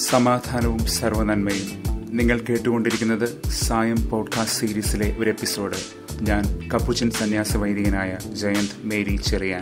സമാധാനവും സർവനന്മയും നിങ്ങൾ കേട്ടുകൊണ്ടിരിക്കുന്നത് സായം പോഡ്കാസ്റ്റ് സീരീസിലെ ഒരു എപ്പിസോഡ് ഞാൻ കപ്പുച്ചൻ സന്യാസ വൈദികനായ ജയന്ത് മേരി ചെറിയാൻ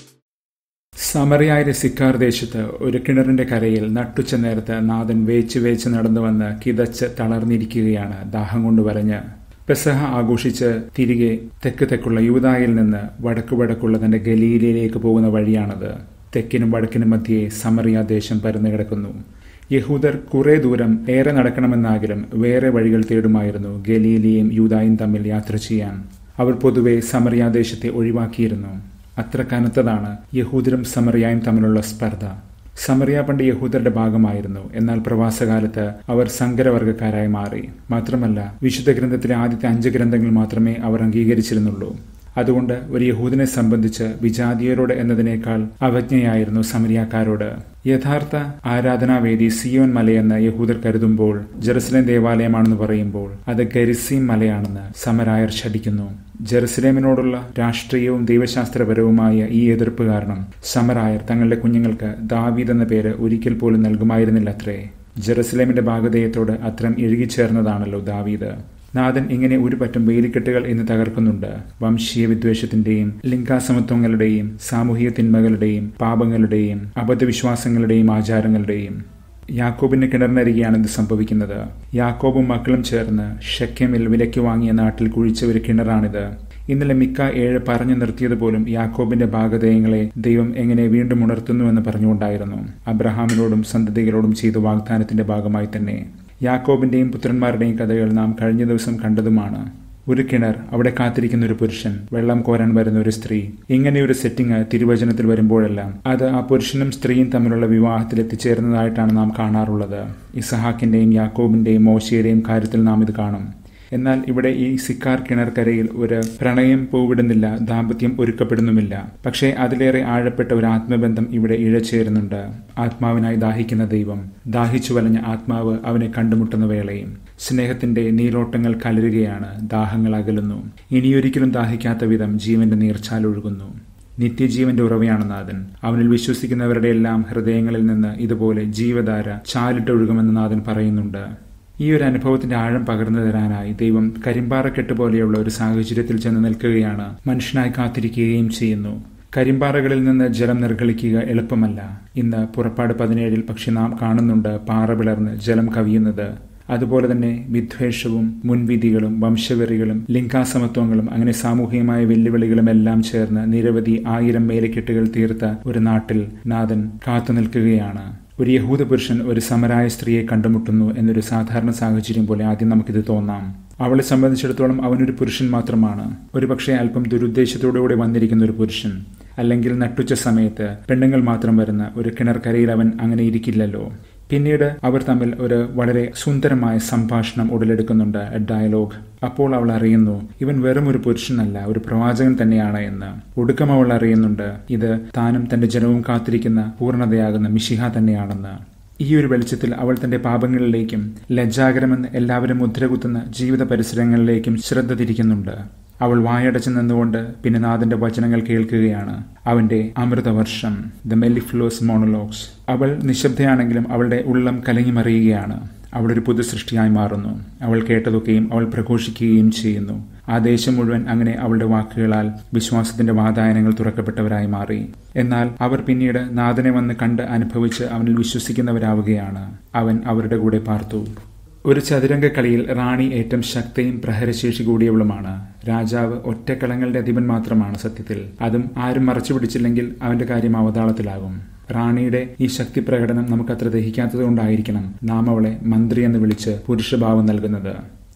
സമറിയായ സിക്കാർ ദേശത്ത് ഒരു കിണറിന്റെ കരയിൽ നട്ടുച്ച നേരത്ത് നാഥൻ വേച്ച് വേച്ച് നടന്നു വന്ന് കിതച്ച് തളർന്നിരിക്കുകയാണ് ദാഹം കൊണ്ട് വരഞ്ഞ് പെസഹ ആഘോഷിച്ച് തിരികെ തെക്ക് തെക്കുള്ള യൂതായിൽ നിന്ന് വടക്കു വടക്കുള്ള തന്റെ ഗലീലയിലേക്ക് പോകുന്ന വഴിയാണത് തെക്കിനും വടക്കിനും മധ്യേ സമറിയ ദേശം പരന്നു കിടക്കുന്നു യഹൂദർ കുറെ ദൂരം ഏറെ നടക്കണമെന്നാകിലും വേറെ വഴികൾ തേടുമായിരുന്നു ഗലീലിയും യൂതായും തമ്മിൽ യാത്ര ചെയ്യാൻ അവർ പൊതുവെ സമറിയ ദേശത്തെ ഒഴിവാക്കിയിരുന്നു അത്ര കനത്തതാണ് യഹൂദരും സമറിയായും തമ്മിലുള്ള സ്പർദ്ധ സമറിയ പണ്ട് യഹൂദരുടെ ഭാഗമായിരുന്നു എന്നാൽ പ്രവാസകാലത്ത് അവർ സങ്കരവർഗക്കാരായി മാറി മാത്രമല്ല വിശുദ്ധ ഗ്രന്ഥത്തിലെ ആദ്യത്തെ അഞ്ച് ഗ്രന്ഥങ്ങൾ മാത്രമേ അവർ അംഗീകരിച്ചിരുന്നുള്ളൂ അതുകൊണ്ട് ഒരു യഹൂദിനെ സംബന്ധിച്ച് വിജാതീയരോട് എന്നതിനേക്കാൾ അവജ്ഞയായിരുന്നു സമരിയാക്കാരോട് യഥാർത്ഥ ആരാധനാവേദി സിയോൻ മലയെന്ന് യഹൂദർ കരുതുമ്പോൾ ജെറുസലേം ദേവാലയമാണെന്ന് പറയുമ്പോൾ അത് ഗരിസീം മലയാണെന്ന് സമരായർ ശഠിക്കുന്നു ജെറുസലേമിനോടുള്ള രാഷ്ട്രീയവും ദൈവശാസ്ത്രപരവുമായ ഈ എതിർപ്പ് കാരണം സമരായർ തങ്ങളുടെ കുഞ്ഞുങ്ങൾക്ക് ദാവീദ് എന്ന പേര് ഒരിക്കൽ പോലും നൽകുമായിരുന്നില്ലത്രേ ജെറുസലേമിന്റെ ഭാഗധേയത്തോട് അത്രം ഇഴുകിച്ചേർന്നതാണല്ലോ ദാവീദ് നാഥൻ ഇങ്ങനെ ഒരു പറ്റം വേലിക്കെട്ടുകൾ ഇന്ന് തകർക്കുന്നുണ്ട് വംശീയ വിദ്വേഷത്തിന്റെയും ലിംഗാസമത്വങ്ങളുടെയും സാമൂഹിക തിന്മകളുടെയും പാപങ്ങളുടെയും അബദ്ധവിശ്വാസങ്ങളുടെയും ആചാരങ്ങളുടെയും യാക്കോബിന്റെ കിണറിനരികെയാണ് ഇത് സംഭവിക്കുന്നത് യാക്കോബും മക്കളും ചേർന്ന് ഷെക്കമിൽ വിലയ്ക്ക് വാങ്ങിയ നാട്ടിൽ കുഴിച്ച ഒരു കിണറാണിത് ഇന്നലെ മിക്ക ഏഴ് പറഞ്ഞു നിർത്തിയതുപോലും യാക്കോബിന്റെ ഭാഗധേയങ്ങളെ ദൈവം എങ്ങനെ വീണ്ടും ഉണർത്തുന്നുവെന്ന് പറഞ്ഞുകൊണ്ടായിരുന്നു അബ്രഹാമിനോടും സന്തതികളോടും ചെയ്ത വാഗ്ദാനത്തിന്റെ ഭാഗമായി തന്നെ യാക്കോബിന്റെയും പുത്രന്മാരുടെയും കഥകൾ നാം കഴിഞ്ഞ ദിവസം കണ്ടതുമാണ് ഒരു കിണർ അവിടെ കാത്തിരിക്കുന്ന ഒരു പുരുഷൻ വെള്ളം കോരാൻ വരുന്ന ഒരു സ്ത്രീ ഇങ്ങനെ ഒരു സെറ്റിംഗ് തിരുവചനത്തിൽ വരുമ്പോഴെല്ലാം അത് ആ പുരുഷനും സ്ത്രീയും തമ്മിലുള്ള വിവാഹത്തിൽ എത്തിച്ചേരുന്നതായിട്ടാണ് നാം കാണാറുള്ളത് ഇസഹാക്കിന്റെയും യാക്കോബിന്റെയും മോശയുടെയും കാര്യത്തിൽ നാം ഇത് കാണും എന്നാൽ ഇവിടെ ഈ സിക്കാർ കിണർക്കരയിൽ ഒരു പ്രണയം പൂവിടുന്നില്ല ദാമ്പത്യം ഒരുക്കപ്പെടുന്നുമില്ല പക്ഷേ അതിലേറെ ആഴപ്പെട്ട ഒരു ആത്മബന്ധം ഇവിടെ ഇഴചേരുന്നുണ്ട് ആത്മാവിനായി ദാഹിക്കുന്ന ദൈവം ദാഹിച്ചു വലഞ്ഞ ആത്മാവ് അവനെ കണ്ടുമുട്ടുന്ന വേളയും സ്നേഹത്തിന്റെ നീരോട്ടങ്ങൾ കലരുകയാണ് ദാഹങ്ങൾ അകലുന്നു ഇനിയൊരിക്കലും ദാഹിക്കാത്ത വിധം ജീവന്റെ നീർച്ചാലൊഴുകുന്നു നിത്യജീവന്റെ ഉറവയാണ് നാഥൻ അവനിൽ വിശ്വസിക്കുന്നവരുടെ എല്ലാം ഹൃദയങ്ങളിൽ നിന്ന് ഇതുപോലെ ജീവധാര ചാലിട്ടൊഴുകുമെന്ന് നാഥൻ പറയുന്നുണ്ട് ഈ ഒരു അനുഭവത്തിന്റെ ആഴം പകർന്നു തരാനായി ദൈവം കരിമ്പാറക്കെട്ട് പോലെയുള്ള ഒരു സാഹചര്യത്തിൽ ചെന്ന് നിൽക്കുകയാണ് മനുഷ്യനായി കാത്തിരിക്കുകയും ചെയ്യുന്നു കരിമ്പാറകളിൽ നിന്ന് ജലം നിർഗളിക്കുക എളുപ്പമല്ല ഇന്ന് പുറപ്പാട് പതിനേഴിൽ പക്ഷെ നാം കാണുന്നുണ്ട് പാറ പിളർന്ന് ജലം കവിയുന്നത് അതുപോലെ തന്നെ വിദ്വേഷവും മുൻവിധികളും വംശവെറികളും ലിംഗാസമത്വങ്ങളും അങ്ങനെ സാമൂഹികമായ വെല്ലുവിളികളും എല്ലാം ചേർന്ന് നിരവധി ആയിരം മേലക്കെട്ടുകൾ തീർത്ത ഒരു നാട്ടിൽ നാഥൻ കാത്തു നിൽക്കുകയാണ് ഒരു യഹൂദ പുരുഷൻ ഒരു സമരായ സ്ത്രീയെ കണ്ടുമുട്ടുന്നു എന്നൊരു സാധാരണ സാഹചര്യം പോലെ ആദ്യം നമുക്കിത് തോന്നാം അവളെ സംബന്ധിച്ചിടത്തോളം അവനൊരു പുരുഷൻ മാത്രമാണ് ഒരുപക്ഷെ അല്പം ദുരുദ്ദേശത്തോടുകൂടി വന്നിരിക്കുന്ന ഒരു പുരുഷൻ അല്ലെങ്കിൽ നട്ടുച്ച സമയത്ത് പെണ്ണുങ്ങൾ മാത്രം വരുന്ന ഒരു കിണർക്കരയിൽ അവൻ അങ്ങനെ ഇരിക്കില്ലല്ലോ പിന്നീട് അവർ തമ്മിൽ ഒരു വളരെ സുന്ദരമായ സംഭാഷണം ഉടലെടുക്കുന്നുണ്ട് ഡയലോഗ് അപ്പോൾ അവൾ അറിയുന്നു ഇവൻ വെറും ഒരു പുരുഷനല്ല ഒരു പ്രവാചകൻ തന്നെയാണ് എന്ന് ഒടുക്കം അവൾ അറിയുന്നുണ്ട് ഇത് താനും തന്റെ ജനവും കാത്തിരിക്കുന്ന പൂർണ്ണതയാകുന്ന മിഷിഹ തന്നെയാണെന്ന് ഈ ഒരു വെളിച്ചത്തിൽ അവൾ തന്റെ പാപങ്ങളിലേക്കും ലജ്ജാകരമെന്ന് എല്ലാവരും മുദ്രകുത്തുന്ന ജീവിത പരിസരങ്ങളിലേക്കും ശ്രദ്ധ തിരിക്കുന്നുണ്ട് അവൾ വായടച്ചു നിന്നുകൊണ്ട് പിന്നെ നാഥന്റെ വചനങ്ങൾ കേൾക്കുകയാണ് അവന്റെ അമൃതവർഷം ദ മെല്ലിഫ്ലോസ് മോണോലോഗ്സ് അവൾ നിശബ്ദയാണെങ്കിലും അവളുടെ ഉള്ളം കലങ്ങിമറിയുകയാണ് അവളൊരു പുതു സൃഷ്ടിയായി മാറുന്നു അവൾ കേട്ടതൊക്കെയും അവൾ പ്രഘോഷിക്കുകയും ചെയ്യുന്നു ആ ദേശം മുഴുവൻ അങ്ങനെ അവളുടെ വാക്കുകളാൽ വിശ്വാസത്തിന്റെ വാതായനങ്ങൾ തുറക്കപ്പെട്ടവരായി മാറി എന്നാൽ അവർ പിന്നീട് നാഥനെ വന്ന് കണ്ട് അനുഭവിച്ച് അവനിൽ വിശ്വസിക്കുന്നവരാവുകയാണ് അവൻ അവരുടെ കൂടെ പാർത്തു ഒരു ചതുരംഗ കളിയിൽ റാണി ഏറ്റവും ശക്തിയും പ്രഹരശേഷി കൂടിയവളുമാണ് രാജാവ് ഒറ്റക്കളങ്ങളുടെ അധിപൻ മാത്രമാണ് സത്യത്തിൽ അതും ആരും മറച്ചു പിടിച്ചില്ലെങ്കിൽ അവന്റെ കാര്യം അവതാളത്തിലാകും റാണിയുടെ ഈ ശക്തി പ്രകടനം നമുക്കത്ര ദഹിക്കാത്തത് കൊണ്ടായിരിക്കണം നാം അവളെ മന്ത്രി എന്ന് വിളിച്ച് പുരുഷഭാവം നൽകുന്നത്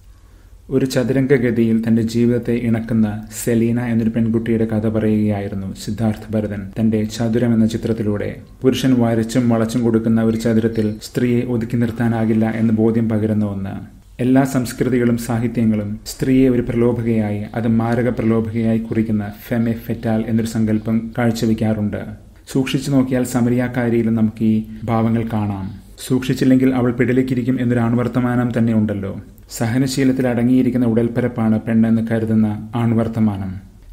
ഒരു ചതുരംഗഗതിയിൽ തന്റെ ജീവിതത്തെ ഇണക്കുന്ന സെലീന എന്നൊരു പെൺകുട്ടിയുടെ കഥ പറയുകയായിരുന്നു സിദ്ധാർത്ഥ് ഭരതൻ തന്റെ ചതുരം എന്ന ചിത്രത്തിലൂടെ പുരുഷൻ വരച്ചും വളച്ചും കൊടുക്കുന്ന ഒരു ചതുരത്തിൽ സ്ത്രീയെ ഒതുക്കി നിർത്താനാകില്ല എന്ന് ബോധ്യം പകരുന്ന ഒന്ന് എല്ലാ സംസ്കൃതികളും സാഹിത്യങ്ങളും സ്ത്രീയെ ഒരു പ്രലോഭകയായി അത് മാരക പ്രലോഭകയായി കുറിക്കുന്ന ഫെമെ ഫെറ്റാൽ എന്നൊരു സങ്കല്പം കാഴ്ചവെക്കാറുണ്ട് സൂക്ഷിച്ചു നോക്കിയാൽ സമരിയാക്കാരിയിലും നമുക്ക് ഈ ഭാവങ്ങൾ കാണാം സൂക്ഷിച്ചില്ലെങ്കിൽ അവൾ പിടലിക്കിരിക്കും എന്നൊരു ആൺവർത്തമാനം തന്നെ ഉണ്ടല്ലോ സഹനശീലത്തിൽ അടങ്ങിയിരിക്കുന്ന ഉടൽപ്പരപ്പാണ് പെണ്ണെന്ന് കരുതുന്ന ആൺവർത്തമാനം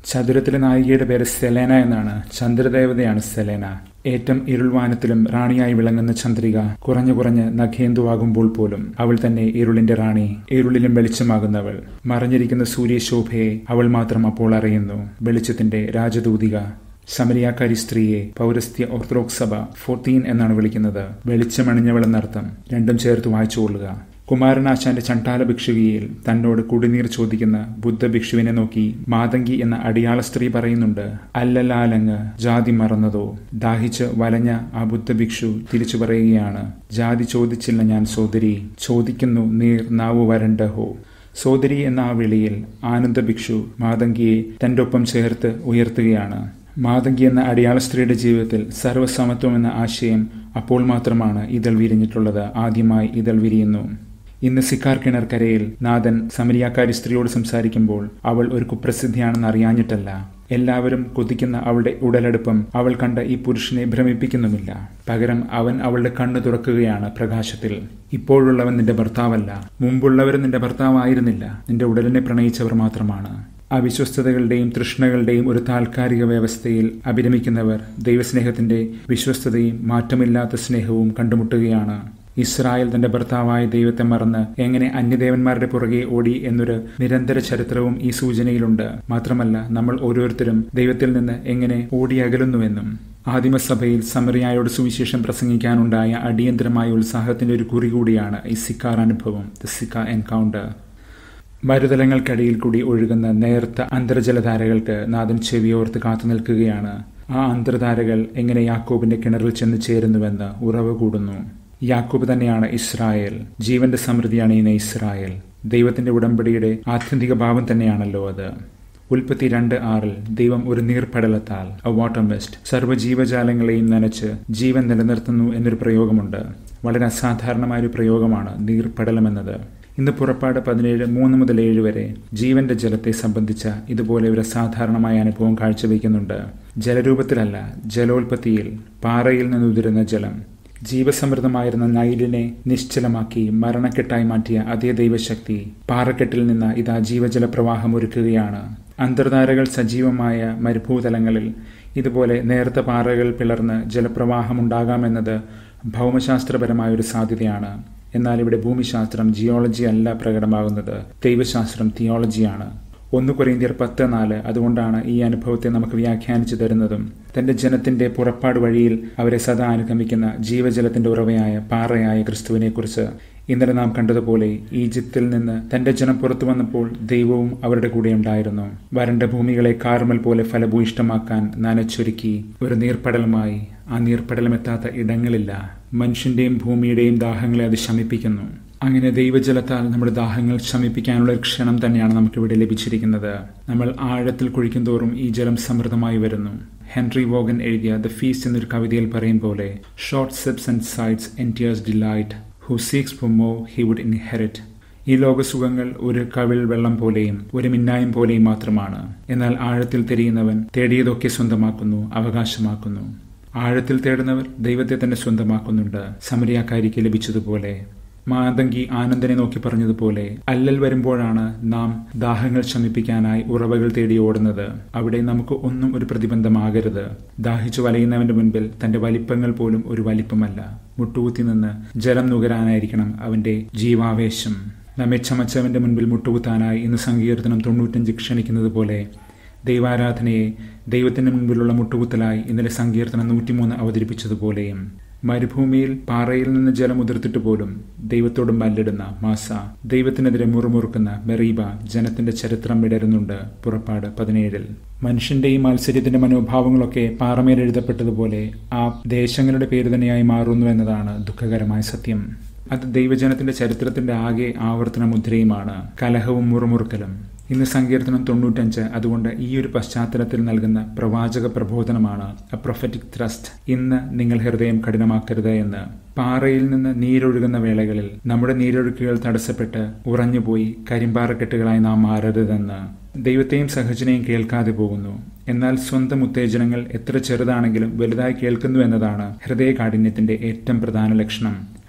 ചതുരത്തിലെ നായികയുടെ പേര് സെലേന എന്നാണ് ചന്ദ്രദേവതയാണ് സെലേന ഏറ്റവും ഇരുൾവാനത്തിലും റാണിയായി വിളങ്ങുന്ന ചന്ദ്രിക കുറഞ്ഞു കുറഞ്ഞ് നഖേന്തുവാകുമ്പോൾ പോലും അവൾ തന്നെ ഇരുളിന്റെ റാണി ഇരുളിലും വെളിച്ചമാകുന്നവൾ മറഞ്ഞിരിക്കുന്ന സൂര്യശോഭയെ അവൾ മാത്രം അപ്പോൾ അറിയുന്നു വെളിച്ചത്തിന്റെ രാജദൂതിക സമരിയാക്കാരി സ്ത്രീയെ പൗരസ്ത്യ ഓർത്തഡോക്സ് സഭ ഫോർട്ടീൻ എന്നാണ് വിളിക്കുന്നത് വെളിച്ചമണിഞ്ഞവൾ എന്നർത്ഥം രണ്ടും ചേർത്ത് വായിച്ചുകൊള്ളുക കുമാരനാശാന്റെ ചണ്ടാല ഭിക്ഷുകിയിൽ തന്നോട് കുടിനീർ ചോദിക്കുന്ന ബുദ്ധ ഭിക്ഷുവിനെ നോക്കി മാതങ്കി എന്ന അടിയാള സ്ത്രീ പറയുന്നുണ്ട് അല്ലലാലങ്ങ് ജാതി മറന്നതോ ദാഹിച്ച് വലഞ്ഞ ആ ബുദ്ധ ഭിക്ഷു തിരിച്ചു പറയുകയാണ് ജാതി ചോദിച്ചില്ല ഞാൻ സോദരി ചോദിക്കുന്നു നീർ നാവു വരണ്ടഹോ സോദരി എന്ന ആ വിളിയിൽ ആനന്ദ ഭിക്ഷു മാതങ്കിയെ തന്റെ ഒപ്പം ചേർത്ത് ഉയർത്തുകയാണ് മാതങ്കി എന്ന അടിയാള സ്ത്രീയുടെ ജീവിതത്തിൽ സർവ്വസമത്വം എന്ന ആശയം അപ്പോൾ മാത്രമാണ് ഇതൾ വിരിഞ്ഞിട്ടുള്ളത് ആദ്യമായി ഇതൾ വിരിയുന്നു ഇന്ന് സിക്കാർ കിണർക്കരയിൽ നാഥൻ സമരിയാക്കാരി സ്ത്രീയോട് സംസാരിക്കുമ്പോൾ അവൾ ഒരു കുപ്രസിദ്ധിയാണെന്ന് അറിയാഞ്ഞിട്ടല്ല എല്ലാവരും കൊതിക്കുന്ന അവളുടെ ഉടലെടുപ്പം അവൾ കണ്ട ഈ പുരുഷനെ ഭ്രമിപ്പിക്കുന്നുമില്ല പകരം അവൻ അവളുടെ കണ്ണു തുറക്കുകയാണ് പ്രകാശത്തിൽ ഇപ്പോഴുള്ളവൻ നിന്റെ ഭർത്താവല്ല മുമ്പുള്ളവരും നിന്റെ ഭർത്താവായിരുന്നില്ല നിന്റെ ഉടലിനെ പ്രണയിച്ചവർ മാത്രമാണ് അവിശ്വസ്തതകളുടെയും തൃഷ്ണകളുടെയും ഒരു താൽക്കാലിക വ്യവസ്ഥയിൽ അഭിരമിക്കുന്നവർ ദൈവസ്നേഹത്തിന്റെ വിശ്വസ്തതയും മാറ്റമില്ലാത്ത സ്നേഹവും കണ്ടുമുട്ടുകയാണ് ഇസ്രായേൽ തന്റെ ഭർത്താവായ ദൈവത്തെ മറന്ന് എങ്ങനെ അന്യദേവന്മാരുടെ പുറകെ ഓടി എന്നൊരു നിരന്തര ചരിത്രവും ഈ സൂചനയിലുണ്ട് മാത്രമല്ല നമ്മൾ ഓരോരുത്തരും ദൈവത്തിൽ നിന്ന് എങ്ങനെ ഓടി അകലുന്നുവെന്നും ആദിമസഭയിൽ സമറിയായോട് സുവിശേഷം പ്രസംഗിക്കാനുണ്ടായ അടിയന്തരമായ ഉത്സാഹത്തിന്റെ ഒരു കുറി കൂടിയാണ് ഈ സിക്കാർ അനുഭവം ദ സിക്ക എൻകൗണ്ടർ മരുതലങ്ങൾക്കടിയിൽ കൂടി ഒഴുകുന്ന നേർത്ത അന്തർജലധാരകൾക്ക് നാഥൻ ചെവിയോർത്ത് കാത്തു നിൽക്കുകയാണ് ആ അന്തർധാരകൾ എങ്ങനെ യാക്കോബിന്റെ കിണറിൽ ചെന്ന് ചേരുന്നുവെന്ന് ഉറവ് കൂടുന്നു യാക്കോബ് തന്നെയാണ് ഇസ്രായേൽ ജീവന്റെ സമൃദ്ധിയാണ് ഇന്ന് ഇസ്രായേൽ ദൈവത്തിന്റെ ഉടമ്പടിയുടെ ആത്യന്തിക ഭാവം തന്നെയാണല്ലോ അത് ഉൽപ്പത്തി രണ്ട് ആറിൽ ദൈവം ഒരു നീർപ്പടലത്താൽ എ വാട്ടർ മിസ്റ്റ് സർവ്വജീവജാലങ്ങളെയും നനച്ച് ജീവൻ നിലനിർത്തുന്നു എന്നൊരു പ്രയോഗമുണ്ട് വളരെ അസാധാരണമായ ഒരു പ്രയോഗമാണ് നീർപ്പടലം എന്നത് ഇന്ന് പുറപ്പാട് പതിനേഴ് മൂന്ന് മുതൽ ഏഴ് വരെ ജീവന്റെ ജലത്തെ സംബന്ധിച്ച ഇതുപോലെ ഒരു അസാധാരണമായ അനുഭവം കാഴ്ചവെക്കുന്നുണ്ട് ജലരൂപത്തിലല്ല ജലോൽപത്തിയിൽ പാറയിൽ നിന്നുതിരുന്ന ജലം ജീവസമൃദ്ധമായിരുന്ന നൈലിനെ നിശ്ചലമാക്കി മരണക്കെട്ടായി മാറ്റിയ അതേ ദൈവശക്തി പാറക്കെട്ടിൽ നിന്ന് ഇതാ ജീവജല പ്രവാഹം ഒരുക്കുകയാണ് അന്തർധാരകൾ സജീവമായ മരുഭൂതലങ്ങളിൽ ഇതുപോലെ നേർത്ത പാറകൾ പിളർന്ന് ജലപ്രവാഹം ഉണ്ടാകാമെന്നത് ഭൗമശാസ്ത്രപരമായ ഒരു സാധ്യതയാണ് എന്നാൽ ഇവിടെ ഭൂമിശാസ്ത്രം ജിയോളജി അല്ല പ്രകടമാകുന്നത് ദൈവശാസ്ത്രം തിയോളജിയാണ് ഒന്ന് കൊറിയന്തിയർ പത്ത് നാല് അതുകൊണ്ടാണ് ഈ അനുഭവത്തെ നമുക്ക് വ്യാഖ്യാനിച്ചു തരുന്നതും തന്റെ ജനത്തിന്റെ പുറപ്പാട് വഴിയിൽ അവരെ സദാ അനുഗമിക്കുന്ന ജീവജലത്തിന്റെ ഉറവയായ പാറയായ ക്രിസ്തുവിനെക്കുറിച്ച് ഇന്നലെ നാം കണ്ടതുപോലെ ഈജിപ്തിൽ നിന്ന് തന്റെ ജനം പുറത്തു വന്നപ്പോൾ ദൈവവും അവരുടെ കൂടെ ഉണ്ടായിരുന്നു വരണ്ട ഭൂമികളെ കാർമൽ പോലെ ഫലഭൂയിഷ്ടമാക്കാൻ നനച്ചൊരുക്കി ഒരു നീർപ്പടലമായി ആ നീർപ്പടലമെത്താത്ത ഇടങ്ങളില്ല മനുഷ്യന്റെയും ഭൂമിയുടെയും ദാഹങ്ങളെ അത് ശമിപ്പിക്കുന്നു അങ്ങനെ ദൈവജലത്താൽ നമ്മുടെ ദാഹങ്ങൾ ശമിപ്പിക്കാനുള്ള ഒരു ക്ഷണം തന്നെയാണ് നമുക്കിവിടെ ലഭിച്ചിരിക്കുന്നത് നമ്മൾ ആഴത്തിൽ കുഴിക്കും തോറും ഈ ജലം സമൃദ്ധമായി വരുന്നു ഹെൻറി വോഗൻ എഴുതിയ ദ ഫീസ്റ്റ് എന്നൊരു കവിതയിൽ പറയും പോലെ short sips and sides entires delight who seeks for more he would inherit ഈ ലോകസുഖങ്ങൾ ഒരു കവിൾ വെള്ളം പോലെയും ഒരു മിന്നായം പോലെയും മാത്രമാണ് എന്നാൽ ആഴത്തിൽ തിരിയുന്നവൻ തേടിയതൊക്കെ സ്വന്തമാക്കുന്നു അവകാശമാക്കുന്നു ആഴത്തിൽ തേടുന്നവർ ദൈവത്തെ തന്നെ സ്വന്തമാക്കുന്നുണ്ട് സമരിയാക്കാരിക്ക് ലഭിച്ചതുപോലെ മാതങ്കി ആനന്ദനെ നോക്കി പറഞ്ഞതുപോലെ അല്ലൽ വരുമ്പോഴാണ് നാം ദാഹങ്ങൾ ശമിപ്പിക്കാനായി ഉറവകൾ തേടി ഓടുന്നത് അവിടെ നമുക്ക് ഒന്നും ഒരു പ്രതിബന്ധമാകരുത് ദാഹിച്ചു വലയുന്നവന്റെ മുൻപിൽ തന്റെ വലിപ്പങ്ങൾ പോലും ഒരു വലിപ്പമല്ല മുട്ടുകുത്തി നിന്ന് ജലം നുകരാനായിരിക്കണം അവന്റെ ജീവാവേശം നമ്മെ ചമച്ചവന്റെ മുൻപിൽ മുട്ടുകുത്താനായി ഇന്ന് സങ്കീർത്തനം തൊണ്ണൂറ്റഞ്ച് ക്ഷണിക്കുന്നത് പോലെ ദൈവാരാധനയെ ദൈവത്തിന്റെ മുൻപിലുള്ള മുട്ടുകുത്തലായി ഇന്നലെ സങ്കീർത്തനം നൂറ്റിമൂന്ന് അവതരിപ്പിച്ചതുപോലെയും മരുഭൂമിയിൽ പാറയിൽ നിന്ന് ജലം ഉതിർത്തിട്ട് പോലും ദൈവത്തോട് മല്ലിടുന്ന മാസ ദൈവത്തിനെതിരെ മുറുമുറുക്കുന്ന മെറീബ ജനത്തിന്റെ ചരിത്രം വിടരുന്നുണ്ട് പുറപ്പാട് പതിനേഴിൽ മനുഷ്യന്റെ ഈ മത്സര്യത്തിന്റെ മനോഭാവങ്ങളൊക്കെ പാറമേൽ എഴുതപ്പെട്ടതുപോലെ ആ ദേശങ്ങളുടെ പേര് തന്നെയായി മാറുന്നു എന്നതാണ് ദുഃഖകരമായ സത്യം അത് ദൈവജനത്തിന്റെ ചരിത്രത്തിന്റെ ആകെ ആവർത്തന മുദ്രയുമാണ് കലഹവും മുറുമുറുക്കലും ഇന്ന് സങ്കീർത്തനം തൊണ്ണൂറ്റഞ്ച് അതുകൊണ്ട് ഈ ഒരു പശ്ചാത്തലത്തിൽ നൽകുന്ന പ്രവാചക പ്രബോധനമാണ് എ പ്രൊഫറ്റിക് ത്രസ്റ്റ് ഇന്ന് നിങ്ങൾ ഹൃദയം കഠിനമാക്കരുത് എന്ന് പാറയിൽ നിന്ന് നീരൊഴുകുന്ന വേളകളിൽ നമ്മുടെ നീരൊഴുക്കുകൾ തടസ്സപ്പെട്ട് ഉറഞ്ഞുപോയി കരിമ്പാറക്കെട്ടുകളായി നാം മാറരുതെന്ന് ദൈവത്തെയും സഹജനെയും കേൾക്കാതെ പോകുന്നു എന്നാൽ സ്വന്തം ഉത്തേജനങ്ങൾ എത്ര ചെറുതാണെങ്കിലും വലുതായി കേൾക്കുന്നു എന്നതാണ് ഹൃദയകാഠിന്യത്തിന്റെ ഏറ്റവും പ്രധാന ലക്ഷണം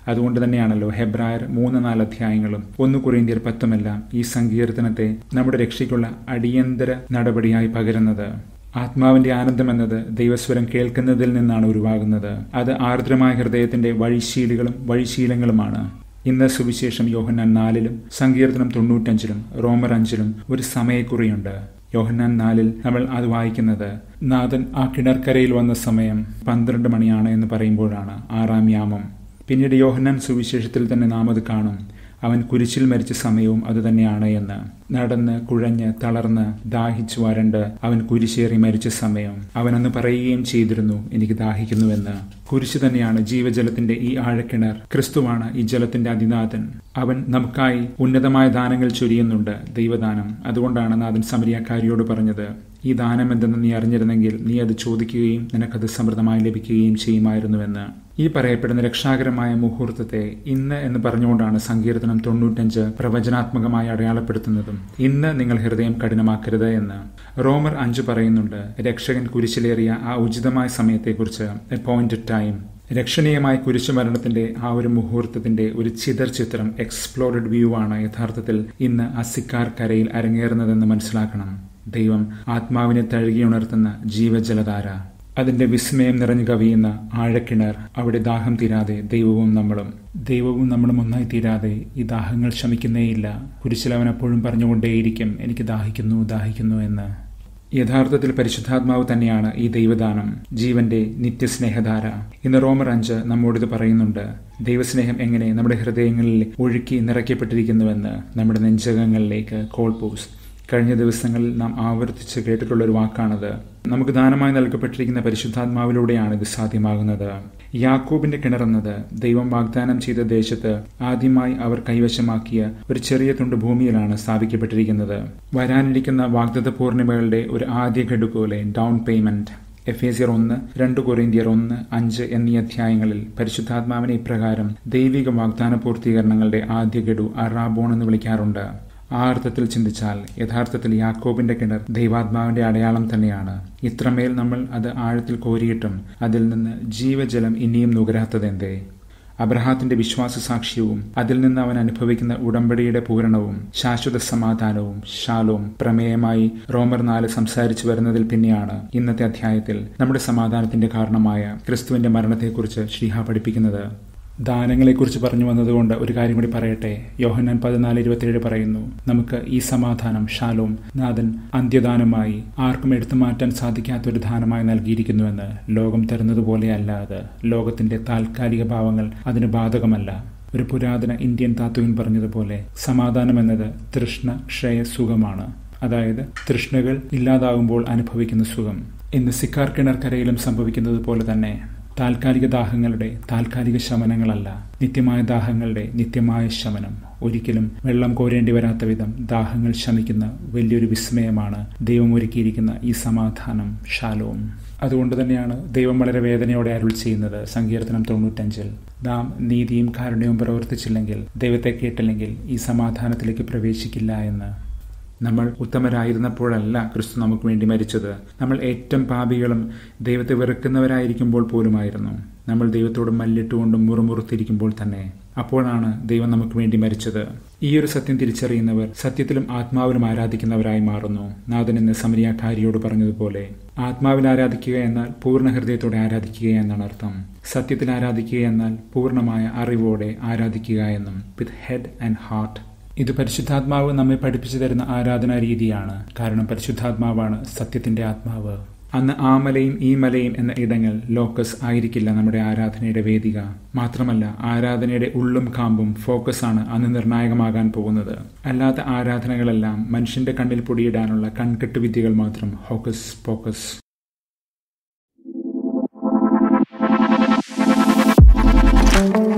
അതുകൊണ്ട് തന്നെയാണല്ലോ ഹെബ്രായർ മൂന്ന് നാല് അധ്യായങ്ങളും ഒന്ന് കുറിന്തിയർ പത്തുമെല്ലാം ഈ സങ്കീർത്തനത്തെ നമ്മുടെ രക്ഷയ്ക്കുള്ള അടിയന്തര നടപടിയായി പകരുന്നത് ആത്മാവിന്റെ ആനന്ദം എന്നത് ദൈവസ്വരം കേൾക്കുന്നതിൽ നിന്നാണ് ഉരുവാകുന്നത് അത് ആർദ്രമായ ഹൃദയത്തിന്റെ വഴിശീലികളും വഴിശീലങ്ങളുമാണ് ഇന്ന് സുവിശേഷം യോഹന്നാൻ നാലിലും സങ്കീർത്തനം തൊണ്ണൂറ്റഞ്ചിലും റോമർ അഞ്ചിലും ഒരു സമയക്കുറിയുണ്ട് യോഹന്നാൻ നാലിൽ നമ്മൾ അത് വായിക്കുന്നത് നാഥൻ ആ കിണർക്കരയിൽ വന്ന സമയം പന്ത്രണ്ട് മണിയാണ് എന്ന് പറയുമ്പോഴാണ് ആറാം യാമം പിന്നീട് യോഹന്നാൻ സുവിശേഷത്തിൽ തന്നെ നാം അത് കാണും അവൻ കുരിശിൽ മരിച്ച സമയവും അതുതന്നെയാണ് എന്ന് നടന്ന് കുഴഞ്ഞ് തളർന്ന് ദാഹിച്ചു വരണ്ട് അവൻ കുരിശേറി മരിച്ച സമയം അവനന്ന് പറയുകയും ചെയ്തിരുന്നു എനിക്ക് ദാഹിക്കുന്നുവെന്ന് കുരിശ് തന്നെയാണ് ജീവജലത്തിന്റെ ഈ ആഴക്കിണർ ക്രിസ്തുവാണ് ഈ ജലത്തിന്റെ അതിനാഥൻ അവൻ നമുക്കായി ഉന്നതമായ ദാനങ്ങൾ ചൊരിയുന്നുണ്ട് ദൈവദാനം അതുകൊണ്ടാണ് നാഥൻ സമരിയാക്കാരിയോട് പറഞ്ഞത് ഈ ദാനം എന്തെന്ന് നീ അറിഞ്ഞിരുന്നെങ്കിൽ നീ അത് ചോദിക്കുകയും നിനക്കത് സമൃദ്ധമായി ലഭിക്കുകയും ചെയ്യുമായിരുന്നുവെന്ന് ഈ പറയപ്പെടുന്ന രക്ഷാകരമായ മുഹൂർത്തത്തെ ഇന്ന് എന്ന് പറഞ്ഞുകൊണ്ടാണ് സങ്കീർത്തനം തൊണ്ണൂറ്റഞ്ച് പ്രവചനാത്മകമായി അടയാളപ്പെടുത്തുന്നതും ഇന്ന് നിങ്ങൾ ഹൃദയം കഠിനമാക്കരുത് എന്ന് റോമർ അഞ്ച് പറയുന്നുണ്ട് രക്ഷകൻ കുരിശിലേറിയ ആ ഉചിതമായ സമയത്തെക്കുറിച്ച് അപ്പോയിന്റഡ് ടൈം രക്ഷണീയമായ കുരിശുമരണത്തിന്റെ ആ ഒരു മുഹൂർത്തത്തിന്റെ ഒരു ചിതർ ചിത്രം എക്സ്പ്ലോർഡ് വ്യൂ ആണ് യഥാർത്ഥത്തിൽ ഇന്ന് അസിക്കാർ കരയിൽ അരങ്ങേറുന്നതെന്ന് മനസ്സിലാക്കണം ദൈവം ആത്മാവിനെ തഴുകിയുണർത്തുന്ന ജീവജലധാര അതിന്റെ വിസ്മയം നിറഞ്ഞു കവിയുന്ന ആഴക്കിണർ അവിടെ ദാഹം തീരാതെ ദൈവവും നമ്മളും ദൈവവും നമ്മളും ഒന്നായി തീരാതെ ഈ ദാഹങ്ങൾ ശമിക്കുന്നേയില്ല കുരിശിലവൻ അപ്പോഴും പറഞ്ഞുകൊണ്ടേയിരിക്കും എനിക്ക് ദാഹിക്കുന്നു ദാഹിക്കുന്നു എന്ന് യഥാർത്ഥത്തിൽ പരിശുദ്ധാത്മാവ് തന്നെയാണ് ഈ ദൈവദാനം ജീവന്റെ നിത്യസ്നേഹധാര ഇന്ന് റോമർ അഞ്ച് നമ്മോടിത് പറയുന്നുണ്ട് ദൈവസ്നേഹം എങ്ങനെ നമ്മുടെ ഹൃദയങ്ങളിൽ ഒഴുക്കി നിറയ്ക്കപ്പെട്ടിരിക്കുന്നുവെന്ന് നമ്മുടെ നെഞ്ചകങ്ങളിലേക്ക് കോൾപൂസ് കഴിഞ്ഞ ദിവസങ്ങളിൽ നാം ആവർത്തിച്ച് കേട്ടിട്ടുള്ള ഒരു വാക്കാണത് നമുക്ക് ദാനമായി നൽകപ്പെട്ടിരിക്കുന്ന പരിശുദ്ധാത്മാവിലൂടെയാണ് ഇത് സാധ്യമാകുന്നത് യാക്കോബിന്റെ കിണറെന്നത് ദൈവം വാഗ്ദാനം ചെയ്ത ദേശത്ത് ആദ്യമായി അവർ കൈവശമാക്കിയ ഒരു ചെറിയ തുണ്ട് ഭൂമിയിലാണ് സ്ഥാപിക്കപ്പെട്ടിരിക്കുന്നത് വരാനിരിക്കുന്ന വാഗ്ദത്ത പൂർണിമകളുടെ ഒരു ആദ്യ ഘടു പോലെ ഡൗൺ പേയ്മെന്റ് എഫേസിയർ ഒന്ന് രണ്ട് കൊറിന്തിയർ ഒന്ന് അഞ്ച് എന്നീ അധ്യായങ്ങളിൽ പരിശുദ്ധാത്മാവിനെ ഇപ്രകാരം ദൈവിക വാഗ്ദാന പൂർത്തീകരണങ്ങളുടെ ആദ്യ ഗഡു അറാബോൺ എന്ന് വിളിക്കാറുണ്ട് ആ അർത്ഥത്തിൽ ചിന്തിച്ചാൽ യഥാർത്ഥത്തിൽ യാക്കോബിന്റെ കിണർ ദൈവാത്മാവിന്റെ അടയാളം തന്നെയാണ് ഇത്രമേൽ നമ്മൾ അത് ആഴത്തിൽ കോരിയിട്ടും അതിൽ നിന്ന് ജീവജലം ഇനിയും നുകരാത്തതെന്തേ അബ്രഹാത്തിന്റെ വിശ്വാസ സാക്ഷ്യവും അതിൽ നിന്ന് അവൻ അനുഭവിക്കുന്ന ഉടമ്പടിയുടെ പൂരണവും ശാശ്വത സമാധാനവും ശാലവും പ്രമേയമായി റോമർ നാല് സംസാരിച്ചു വരുന്നതിൽ പിന്നെയാണ് ഇന്നത്തെ അധ്യായത്തിൽ നമ്മുടെ സമാധാനത്തിന്റെ കാരണമായ ക്രിസ്തുവിന്റെ മരണത്തെക്കുറിച്ച് ശ്രീഹ പഠിപ്പിക്കുന്നത് ദാനങ്ങളെക്കുറിച്ച് പറഞ്ഞു വന്നതുകൊണ്ട് ഒരു കാര്യം കൂടി പറയട്ടെ യോഹന്നാൻ പതിനാല് ഇരുപത്തിയേഴ് പറയുന്നു നമുക്ക് ഈ സമാധാനം ഷാലോം നാഥൻ അന്ത്യദാനമായി ആർക്കും എടുത്തു മാറ്റാൻ സാധിക്കാത്ത ഒരു ദാനമായി നൽകിയിരിക്കുന്നുവെന്ന് ലോകം തരുന്നതുപോലെയല്ല അത് ലോകത്തിന്റെ താൽക്കാലിക ഭാവങ്ങൾ അതിന് ബാധകമല്ല ഒരു പുരാതന ഇന്ത്യൻ താത്വികൻ പറഞ്ഞതുപോലെ സമാധാനം എന്നത് തൃഷ്ണ ക്ഷയ സുഖമാണ് അതായത് തൃഷ്ണകൾ ഇല്ലാതാകുമ്പോൾ അനുഭവിക്കുന്ന സുഖം ഇന്ന് സിക്കാർ കിണർക്കരയിലും സംഭവിക്കുന്നത് പോലെ തന്നെ താൽക്കാലിക ദാഹങ്ങളുടെ താൽക്കാലിക ശമനങ്ങളല്ല നിത്യമായ ദാഹങ്ങളുടെ നിത്യമായ ശമനം ഒരിക്കലും വെള്ളം കോരേണ്ടി വരാത്ത വിധം ദാഹങ്ങൾ ശമിക്കുന്ന വലിയൊരു വിസ്മയമാണ് ദൈവം ഒരുക്കിയിരിക്കുന്ന ഈ സമാധാനം ശാലവും അതുകൊണ്ട് തന്നെയാണ് ദൈവം വളരെ വേദനയോടെ അരുൾ ചെയ്യുന്നത് സങ്കീർത്തനം തൊണ്ണൂറ്റഞ്ചിൽ നാം നീതിയും കാരുണ്യവും പ്രവർത്തിച്ചില്ലെങ്കിൽ ദൈവത്തെ കേട്ടില്ലെങ്കിൽ ഈ സമാധാനത്തിലേക്ക് പ്രവേശിക്കില്ല എന്ന് നമ്മൾ ഉത്തമരായിരുന്നപ്പോഴല്ല ക്രിസ്തു നമുക്ക് വേണ്ടി മരിച്ചത് നമ്മൾ ഏറ്റവും പാപികളും ദൈവത്തെ വെറുക്കുന്നവരായിരിക്കുമ്പോൾ പോലുമായിരുന്നു നമ്മൾ ദൈവത്തോട് മല്ലിട്ടുകൊണ്ടും മുറുമുറുത്തിരിക്കുമ്പോൾ തന്നെ അപ്പോഴാണ് ദൈവം നമുക്ക് വേണ്ടി മരിച്ചത് ഈ ഒരു സത്യം തിരിച്ചറിയുന്നവർ സത്യത്തിലും ആത്മാവിലും ആരാധിക്കുന്നവരായി മാറുന്നു നാഥൻ എന്ന് സമരിയാക്കാരിയോട് പറഞ്ഞതുപോലെ ആത്മാവിൽ ആരാധിക്കുക എന്നാൽ പൂർണ്ണ ഹൃദയത്തോടെ ആരാധിക്കുക എന്നാണ് അർത്ഥം സത്യത്തിൽ ആരാധിക്കുക എന്നാൽ പൂർണ്ണമായ അറിവോടെ ആരാധിക്കുക എന്നും വിത്ത് ഹെഡ് ആൻഡ് ഹാർട്ട് ഇത് പരിശുദ്ധാത്മാവ് നമ്മെ പഠിപ്പിച്ചു തരുന്ന ആരാധനാ രീതിയാണ് കാരണം പരിശുദ്ധാത്മാവാണ് സത്യത്തിന്റെ ആത്മാവ് അന്ന് ആ മലയും ഈ മലയും എന്ന ഇടങ്ങൾ ലോക്കസ് ആയിരിക്കില്ല നമ്മുടെ ആരാധനയുടെ വേദിക മാത്രമല്ല ആരാധനയുടെ ഉള്ളും കാമ്പും ഫോക്കസാണ് അന്ന് നിർണായകമാകാൻ പോകുന്നത് അല്ലാത്ത ആരാധനകളെല്ലാം മനുഷ്യന്റെ കണ്ണിൽ പൊടിയിടാനുള്ള കൺകെട്ട് വിദ്യകൾ മാത്രം ഹോക്കസ് പോക്കസ് thank you